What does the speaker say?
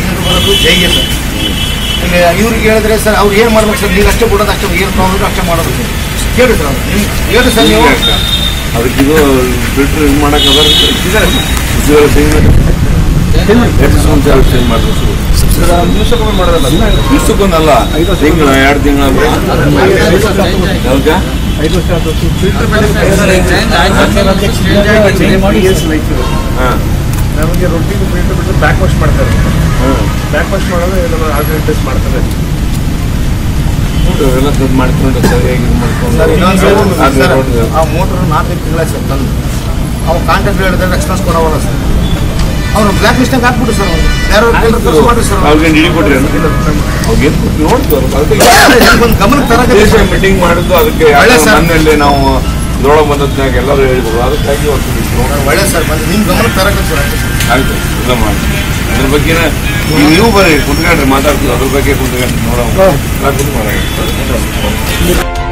Engineer ಬರೋದು ಜೈಗೆ sir ಈಗ ಇವ್ರಿಗೆ ಹೇಳಿದ್ರೆ ಸರ್ ಅವ್ರು ಏನು ಮಾಡ್ಬೇಕು ಸರ್ ನೀವು ಅಷ್ಟೇ ಕೊಡೋದು ಅಷ್ಟೇ ಏನು ತೊಗೊಂಡ್ರು ಅಷ್ಟೇ ಮಾಡೋದು ಸರ್ ಕೇಳಿ ಸರ್ ಅವ್ರು ನಿಮ್ಗೆ ಹೇಳಿ ಸರ್ ನೀವು ಅದಕ್ಕೆ ಇದು ಫಿಲ್ಟರ್ ಇದು ಮಾಡಕ್ಕೆ ಅದಾರ ಎಷ್ಟು ಮುಂಚೆ ಚೇಂಜ್ ಮಾಡಿದ್ರು ದಿವ್ಸಕ್ಕೊಂದಲ್ಲ ತಿಂಗಳು ಎರಡು ತಿಂಗಳು ಯಾವ್ದಾ ಹಾಂ ನಮಗೆ ರೊಟ್ಟಿಗೆ ಫಿಲ್ಟರ್ ಬಿಟ್ಟು ಬ್ಯಾಕ್ ವಾಶ್ ಮಾಡ್ತಾರೆ ಹಾಂ ಬ್ಯಾಕ್ ವಾಶ್ ಮಾಡೋದು ಎಲ್ಲ ಆಲ್ಟರ್ನೇಟಿವ್ಸ್ ಮಾಡ್ತಾರೆ ಎಲ್ಲ ಸರಿ ಮಾಡ್ಕೊಂಡು ಸರಿಯಾಗಿ ಇದು ಮಾಡ್ಕೊಂಡು ಸರ್ ಇನ್ನೊಂದು ಸರ್ ಅದು ಸರ್ ರೋಡ್ ಆ ಮೋಟ್ರ್ ನಾಲ್ಕೈದು ತಿಂಗಳ ಸರ್ ತಂದು ಅವ್ನು ಕಾಂಟ್ಯಾಕ್ಟ್ ಹೇಳಿದ್ರೆ ಎಕ್ಸ್ಪೆನ್ಸ್ ಕೊಡೋವಲ್ಲ ಸರ್ ಅವ್ನು ಬ್ಲ್ಯಾಕ್ ಲಿಸ್ಟಾಗ ಹಾಕ್ಬಿಟ್ಟು ಸರ್ ಅವ್ನು ಯಾರೋ ಕೆಲಸ ಮಾಡ್ರಿ ಸರ್ ಅವ್ರಿಗೆ ಹಿಡಿ ಕೊಟ್ರಿ ಅವ್ರಿಗೆ ನೋಡ್ತಾರೆ ಅದಕ್ಕೆ ಒಂದು ಗಮನಕ್ಕೆ ತರಕ್ಕೆ ದೇಶ ಮೀಟಿಂಗ್ ಮಾಡಿದ್ದು ಅದಕ್ಕೆ ಒಳ್ಳೆ ಸರ್. ಮನೆಯಲ್ಲಿ ನಾವು ಇದ್ರೊಳಗೆ ಬಂದದ್ನಾಗ ಎಲ್ಲರೂ ಹೇಳಿದ್ರು ಅದಕ್ಕಾಗಿ ಹೊತ್ತು ಬಿಟ್ಟು ಒಳ್ಳೆ ಸರ್ ಬಂದು ನಿಮ್ಮ ಗಮನಕ್ಕೆ ತರಕ್ಕೆ ಸರ್ ಅಷ್ಟೇ ಸರ್ ಆಯ್ತು ಇಲ್ಲ ಮಾಡಿ ಅದ್ರ ಬಗ್ಗೆ ನೀವು ಬರ್ರಿ ಕುತ್ಕೊಂಡ್ರಿ ಮಾತಾಡ್ತೀವಿ ಅದ್ರ ಬಗ್ಗೆ ಕುತ್ಕೊಂಡ್ರಿ ನೋಡೋಣ ಎಲ್ಲ ಕುತ್ಕೊಳ್ಳೋಣ.